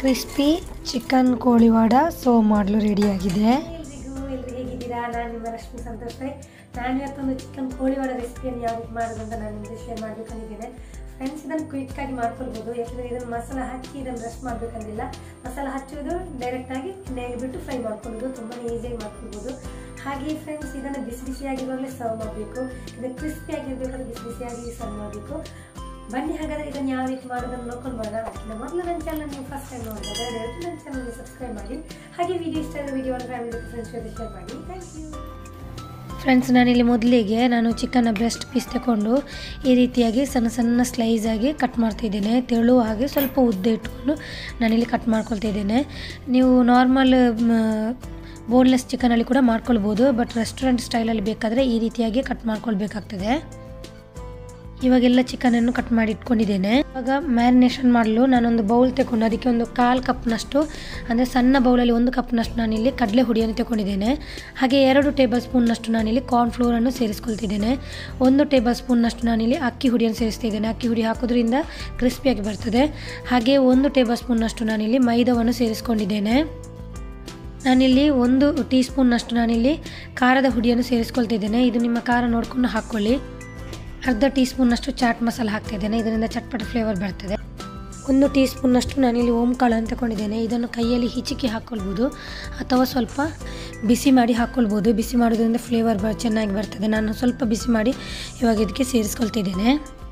Crispy chicken Koliwad serve ಮಾಡಲು ರೆಡಿಯಾಗಿದೆ ಎಲ್ರಿಗೂ ಎಲ್ರು ಹೇಗಿದ್ದೀರಾ ನಾನು ನಿಮ್ಮ ರಶ್ಮಿ ಸಂತೋಷ್ ರೈ ನಾನು ಇವತ್ತೊಂದು ಚಿಕನ್ ಕೋಳಿವಾಡ ರೆಸಿಪಿಯನ್ನು ಯಾವ ರೀತಿ ಮಾಡೋದು ಅಂತ ನಾನು ನಿಮಗೆ ಶೇರ್ ಮಾಡ್ಬೇಕಂದಿದ್ದೇನೆ ಫ್ರೆಂಡ್ಸ್ ಇದನ್ನು ಕ್ವಿಕ್ಕಾಗಿ ಮಾಡ್ಕೊಳ್ಬೋದು ಯಾಕಂದರೆ ಇದನ್ನು ಮಸಾಲ ಹಾಕಿ ಇದನ್ನು ರೆಸ್ಟ್ ಮಾಡಬೇಕಂದಿಲ್ಲ ಮಸಾಲ ಹಚ್ಚೋದು ಡೈರೆಕ್ಟಾಗಿ ಎಣ್ಣೆಗೆ ಬಿಟ್ಟು ಫ್ರೈ ಮಾಡ್ಕೊಳ್ಳೋದು ತುಂಬಾ ಈಸಿಯಾಗಿ ಮಾಡ್ಕೊಳ್ಬೋದು ಹಾಗೆ ಫ್ರೆಂಡ್ಸ್ ಇದನ್ನು ಬಿಸಿ ಬಿಸಿಯಾಗಿರುವಾಗಲೇ ಸರ್ವ್ ಮಾಡಬೇಕು ಇದು ಕ್ರಿಸ್ಪಿ ಆಗಿರಬೇಕಾದ್ರೆ ಬಿಸಿ ಬಿಸಿಯಾಗಿ ಸರ್ವ್ ಮಾಡಬೇಕು ಬನ್ನಿ ಹಾಗಾದ್ರೆ ಇದನ್ನು ಯಾವ ರೀತಿ ಮಾಡೋದನ್ನು ನೋಡ್ಕೊಂಡು ಬರೋಣ ಅದಕ್ಕಿಂತ ಮೊದಲು ನನ್ನ ಚಾನಲ್ ನೀವು ಫಸ್ಟ್ ಟೈಮ್ ನೋಡಿದ್ರೆ ದಯವಿಟ್ಟು ನನ್ನ ಚಾನಲ್ನ ಸಬ್ಸ್ಕ್ರೈಬ್ ಮಾಡಿ ಹಾಗೆ ವಿಡಿಯೋ ಇಷ್ಟ ಆದರೆ ವಿಡಿಯೋ ಫ್ಯಾಮಿಲಿ ಫ್ರೆಂಡ್ಸ್ ಜೊತೆ ಶೇರ್ ಮಾಡಿ ಥ್ಯಾಂಕ್ ಯು ಫ್ರೆಂಡ್ಸ್ ನಾನಿಲ್ಲಿ ಮೊದಲಿಗೆ ನಾನು ಚಿಕನ್ನ ಬ್ರೆಸ್ಟ್ ಪೀಸ್ ತಗೊಂಡು ಈ ರೀತಿಯಾಗಿ ಸಣ್ಣ ಸಣ್ಣ ಸ್ಲೈಸ್ ಆಗಿ ಕಟ್ ಮಾಡ್ತಿದ್ದೇನೆ ತೆಳು ಹಾಗೆ ಸ್ವಲ್ಪ ಉದ್ದ ಇಟ್ಕೊಂಡು ನಾನಿಲ್ಲಿ ಕಟ್ ಮಾಡ್ಕೊಳ್ತಾ ಇದ್ದೇನೆ ನೀವು ನಾರ್ಮಲ್ ಬೋನ್ಲೆಸ್ ಚಿಕನಲ್ಲಿ ಕೂಡ ಮಾಡ್ಕೊಳ್ಬೋದು ಬಟ್ ರೆಸ್ಟೋರೆಂಟ್ ಸ್ಟೈಲಲ್ಲಿ ಬೇಕಾದರೆ ಈ ರೀತಿಯಾಗಿ ಕಟ್ ಮಾಡ್ಕೊಳ್ಬೇಕಾಗ್ತದೆ ಇವಾಗೆಲ್ಲ ಚಿಕನನ್ನು ಕಟ್ ಮಾಡಿ ಇಟ್ಕೊಂಡಿದ್ದೇನೆ ಇವಾಗ ಮ್ಯಾರಿನೇಷನ್ ಮಾಡಲು ನಾನೊಂದು ಬೌಲ್ ತಗೊಂಡು ಅದಕ್ಕೆ ಒಂದು ಕಾಲು ಕಪ್ನಷ್ಟು ಅಂದರೆ ಸಣ್ಣ ಬೌಲಲ್ಲಿ ಒಂದು ಕಪ್ನಷ್ಟು ನಾನಿಲ್ಲಿ ಕಡಲೆ ಹುಡಿಯನ್ನು ತಗೊಂಡಿದ್ದೇನೆ ಹಾಗೆ ಎರಡು ಟೇಬಲ್ ಸ್ಪೂನ್ನಷ್ಟು ನಾನಿಲ್ಲಿ ಕಾರ್ನ್ಫ್ಲೋರನ್ನು ಸೇರಿಸ್ಕೊಳ್ತಿದ್ದೇನೆ ಒಂದು ಟೇಬಲ್ ಸ್ಪೂನ್ನಷ್ಟು ನಾನಿಲ್ಲಿ ಅಕ್ಕಿ ಹುಡಿಯನ್ನು ಸೇರಿಸ್ತಿದ್ದೇನೆ ಅಕ್ಕಿ ಹುಡಿ ಹಾಕೋದ್ರಿಂದ ಕ್ರಿಸ್ಪಿಯಾಗಿ ಬರ್ತದೆ ಹಾಗೆ ಒಂದು ಟೇಬಲ್ ಸ್ಪೂನ್ನಷ್ಟು ನಾನಿಲ್ಲಿ ಮೈದಾವನ್ನು ಸೇರಿಸ್ಕೊಂಡಿದ್ದೇನೆ ನಾನಿಲ್ಲಿ ಒಂದು ಟೀ ಸ್ಪೂನ್ನಷ್ಟು ನಾನಿಲ್ಲಿ ಖಾರದ ಹುಡಿಯನ್ನು ಸೇರಿಸ್ಕೊಳ್ತಿದ್ದೇನೆ ಇದು ನಿಮ್ಮ ಖಾರ ನೋಡಿಕೊಂಡು ಹಾಕ್ಕೊಳ್ಳಿ ಅರ್ಧ ಟೀ ಸ್ಪೂನ್ನಷ್ಟು ಚಾಟ್ ಮಸಾಲ ಹಾಕ್ತಾ ಇದ್ದೇನೆ ಇದರಿಂದ ಚಟ್ಪಟ ಫ್ಲೇವರ್ ಬರ್ತದೆ ಒಂದು ಟೀ ಸ್ಪೂನ್ನಷ್ಟು ನಾನಿಲ್ಲಿ ಓಂ ಕಾಳು ಅಂತ ತಗೊಂಡಿದ್ದೇನೆ ಇದನ್ನು ಕೈಯಲ್ಲಿ ಹಿಚಿಕಿ ಹಾಕ್ಕೊಳ್ಬೋದು ಅಥವಾ ಸ್ವಲ್ಪ ಬಿಸಿ ಮಾಡಿ ಹಾಕ್ಕೊಳ್ಬೋದು ಬಿಸಿ ಮಾಡೋದ್ರಿಂದ ಫ್ಲೇವರ್ ಬ ಚೆನ್ನಾಗಿ ಬರ್ತದೆ ನಾನು ಸ್ವಲ್ಪ ಬಿಸಿ ಮಾಡಿ ಇವಾಗ ಇದಕ್ಕೆ ಸೇರಿಸ್ಕೊಳ್ತಿದ್ದೇನೆ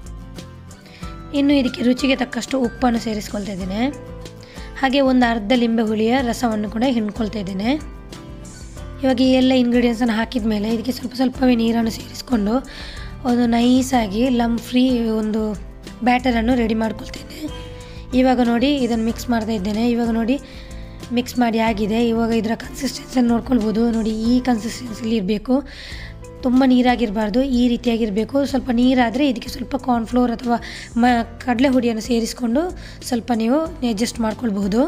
ಇನ್ನು ಇದಕ್ಕೆ ರುಚಿಗೆ ತಕ್ಕಷ್ಟು ಉಪ್ಪನ್ನು ಸೇರಿಸ್ಕೊಳ್ತಾ ಇದ್ದೇನೆ ಹಾಗೆ ಒಂದು ಅರ್ಧ ಲಿಂಬೆ ಹುಳಿಯ ರಸವನ್ನು ಕೂಡ ಹಿಂಡ್ಕೊಳ್ತಾ ಇದ್ದೇನೆ ಇವಾಗ ಈ ಎಲ್ಲ ಇಂಗ್ರೀಡಿಯೆಂಟ್ಸನ್ನು ಹಾಕಿದ ಮೇಲೆ ಇದಕ್ಕೆ ಸ್ವಲ್ಪ ಸ್ವಲ್ಪವೇ ನೀರನ್ನು ಸೇರಿಸ್ಕೊಂಡು ಒಂದು ನೈಸಾಗಿ ಲಮ್ ಫ್ರೀ ಒಂದು ಬ್ಯಾಟರನ್ನು ರೆಡಿ ಮಾಡ್ಕೊಳ್ತೇನೆ ಇವಾಗ ನೋಡಿ ಇದನ್ನು ಮಿಕ್ಸ್ ಮಾಡ್ತಾ ಇದ್ದೇನೆ ಇವಾಗ ನೋಡಿ ಮಿಕ್ಸ್ ಮಾಡಿ ಆಗಿದೆ ಇವಾಗ ಇದರ ಕನ್ಸಿಸ್ಟೆನ್ಸಿಯನ್ನು ನೋಡ್ಕೊಳ್ಬೋದು ನೋಡಿ ಈ ಕನ್ಸಿಸ್ಟೆನ್ಸಿಲಿ ಇರಬೇಕು ತುಂಬ ನೀರಾಗಿರಬಾರ್ದು ಈ ರೀತಿಯಾಗಿರಬೇಕು ಸ್ವಲ್ಪ ನೀರಾದರೆ ಇದಕ್ಕೆ ಸ್ವಲ್ಪ ಕಾರ್ನ್ಫ್ಲೋರ್ ಅಥವಾ ಮ ಕಡಲೆ ಹುಡಿಯನ್ನು ಸೇರಿಸ್ಕೊಂಡು ಸ್ವಲ್ಪ ನೀವು ಅಡ್ಜಸ್ಟ್ ಮಾಡ್ಕೊಳ್ಬಹುದು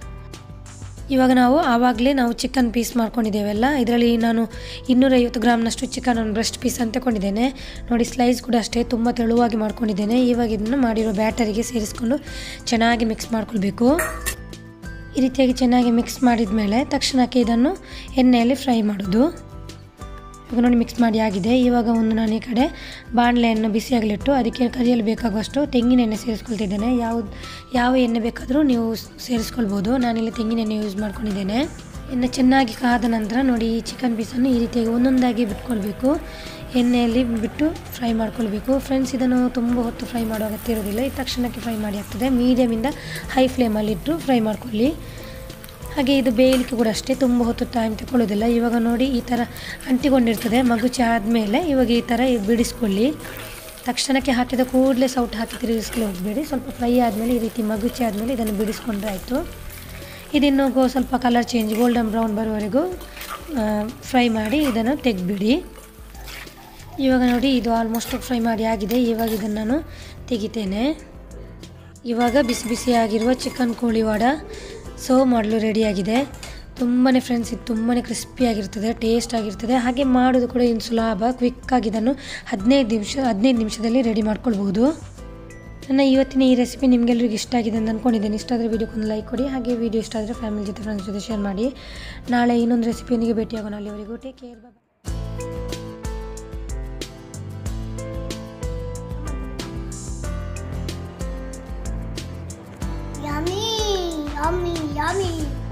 ಇವಾಗ ನಾವು ಆವಾಗಲೇ ನಾವು ಚಿಕನ್ ಪೀಸ್ ಮಾಡ್ಕೊಂಡಿದ್ದೇವಲ್ಲ ಇದರಲ್ಲಿ ನಾನು ಇನ್ನೂರೈವತ್ತು ಗ್ರಾಮ್ನಷ್ಟು ಚಿಕನ್ ಒಂದು ಬ್ರೆಸ್ಟ್ ಪೀಸ್ ಅಂತ ತಗೊಂಡಿದ್ದೇನೆ ನೋಡಿ ಸ್ಲೈಸ್ ಕೂಡ ಅಷ್ಟೇ ತುಂಬ ತೆಳುವಾಗಿ ಮಾಡ್ಕೊಂಡಿದ್ದೇನೆ ಇವಾಗ ಇದನ್ನು ಮಾಡಿರೋ ಬ್ಯಾಟರಿಗೆ ಸೇರಿಸ್ಕೊಂಡು ಚೆನ್ನಾಗಿ ಮಿಕ್ಸ್ ಮಾಡ್ಕೊಳ್ಬೇಕು ಈ ರೀತಿಯಾಗಿ ಚೆನ್ನಾಗಿ ಮಿಕ್ಸ್ ಮಾಡಿದ ಮೇಲೆ ತಕ್ಷಣಕ್ಕೆ ಇದನ್ನು ಎಣ್ಣೆಯಲ್ಲಿ ಫ್ರೈ ಮಾಡೋದು ಇವಾಗ ನೋಡಿ ಮಿಕ್ಸ್ ಮಾಡಿ ಆಗಿದೆ ಇವಾಗ ಒಂದು ನಾನು ಈ ಕಡೆ ಬಾಣಲೆಯನ್ನು ಬಿಸಿಯಾಗಲಿಟ್ಟು ಅದಕ್ಕೆ ಕರಿಯಲು ಬೇಕಾಗುವಷ್ಟು ತೆಂಗಿನ ಎಣ್ಣೆ ಸೇರಿಸ್ಕೊಳ್ತಿದ್ದೇನೆ ಯಾವ ಯಾವ ಎಣ್ಣೆ ಬೇಕಾದರೂ ನೀವು ಸೇರಿಸ್ಕೊಳ್ಬೋದು ನಾನಿಲ್ಲಿ ತೆಂಗಿನ ಎಣ್ಣೆ ಯೂಸ್ ಮಾಡ್ಕೊಂಡಿದ್ದೇನೆ ಎಣ್ಣೆ ಚೆನ್ನಾಗಿ ಕಾದ ನಂತರ ನೋಡಿ ಈ ಚಿಕನ್ ಪೀಸನ್ನು ಈ ರೀತಿಯಾಗಿ ಒಂದೊಂದಾಗಿ ಬಿಟ್ಕೊಳ್ಬೇಕು ಎಣ್ಣೆಯಲ್ಲಿ ಬಿಟ್ಟು ಫ್ರೈ ಮಾಡ್ಕೊಳ್ಬೇಕು ಫ್ರೆಂಡ್ಸ್ ಇದನ್ನು ತುಂಬ ಹೊತ್ತು ಫ್ರೈ ಮಾಡೋ ಅಗತ್ಯ ಇರೋದಿಲ್ಲ ಈ ತಕ್ಷಣಕ್ಕೆ ಫ್ರೈ ಮಾಡಿ ಆಗ್ತದೆ ಮೀಡಿಯಮಿಂದ ಹೈ ಫ್ಲೇಮಲ್ಲಿಟ್ಟು ಫ್ರೈ ಮಾಡ್ಕೊಳ್ಳಿ ಹಾಗೆ ಇದು ಬೇಯಲಿಕ್ಕೆ ಕೂಡ ಅಷ್ಟೇ ತುಂಬ ಹೊತ್ತು ಟೈಮ್ ತಗೊಳ್ಳೋದಿಲ್ಲ ಇವಾಗ ನೋಡಿ ಈ ಥರ ಅಂಟಿಕೊಂಡಿರ್ತದೆ ಮಗುಚಿ ಆದಮೇಲೆ ಇವಾಗ ಈ ಥರ ಬಿಡಿಸ್ಕೊಳ್ಳಿ ತಕ್ಷಣಕ್ಕೆ ಹಾಕಿದ ಕೂಡಲೇ ಸೌಟ್ ಹಾಕಿ ತಿರುಗಿಸ್ಕೊಳ್ಳಿ ಹೋಗಬೇಡಿ ಸ್ವಲ್ಪ ಫ್ರೈ ಆದಮೇಲೆ ಈ ರೀತಿ ಮಗುಚಿ ಆದಮೇಲೆ ಇದನ್ನು ಬಿಡಿಸ್ಕೊಂಡ್ರೆ ಆಯಿತು ಇದನ್ನು ಗೋ ಸ್ವಲ್ಪ ಕಲರ್ ಚೇಂಜ್ ಗೋಲ್ಡನ್ ಬ್ರೌನ್ ಬರುವವರೆಗೂ ಫ್ರೈ ಮಾಡಿ ಇದನ್ನು ತೆಗೆದ್ಬಿಡಿ ಇವಾಗ ನೋಡಿ ಇದು ಆಲ್ಮೋಸ್ಟ್ ಫ್ರೈ ಮಾಡಿ ಆಗಿದೆ ಇವಾಗ ಇದನ್ನು ನಾನು ತೆಗಿತೇನೆ ಇವಾಗ ಬಿಸಿ ಬಿಸಿಯಾಗಿರುವ ಚಿಕನ್ ಕೋಳಿ ವಾಡ ಸರ್ವ್ ಮಾಡಲು ರೆಡಿಯಾಗಿದೆ ತುಂಬಾ ಫ್ರೆಂಡ್ಸ್ ಇದು ತುಂಬಾ ಕ್ರಿಸ್ಪಿಯಾಗಿರ್ತದೆ ಟೇಸ್ಟ್ ಆಗಿರ್ತದೆ ಹಾಗೆ ಮಾಡೋದು ಕೂಡ ಇನ್ನು ಸುಲಭ ಕ್ವಿಕ್ಕಾಗಿ ಇದನ್ನು ಹದಿನೈದು ನಿಮಿಷ ಹದಿನೈದು ನಿಮಿಷದಲ್ಲಿ ರೆಡಿ ಮಾಡ್ಕೊಳ್ಬೋದು ನನ್ನ ಇವತ್ತಿನ ಈ ರೆಸಿಪಿ ನಿಮಗೆಲ್ಲರಿಗೂ ಇಷ್ಟ ಆಗಿದೆ ಅಂತ ಅಂದ್ಕೊಂಡಿದ್ದೇನೆ ಇಷ್ಟ ಆದರೆ ವಿಡಿಯೋಕ್ಕೊಂದು ಲೈಕ್ ಕೊಡಿ ಹಾಗೆ ವಿಡಿಯೋ ಇಷ್ಟ ಆದರೆ ಫ್ಯಾಮಿಲಿ ಜೊತೆ ಫ್ರೆಂಡ್ಸ್ ಜೊತೆ ಶೇರ್ ಮಾಡಿ ನಾಳೆ ಇನ್ನೊಂದು ರೆಸಿಪಿಯೊಂದಿಗೆ ಭೇಟಿಯಾಗೋಣ ಅಲ್ಲಿವರೆಗೂ take care bye Yummy, yummy, yummy.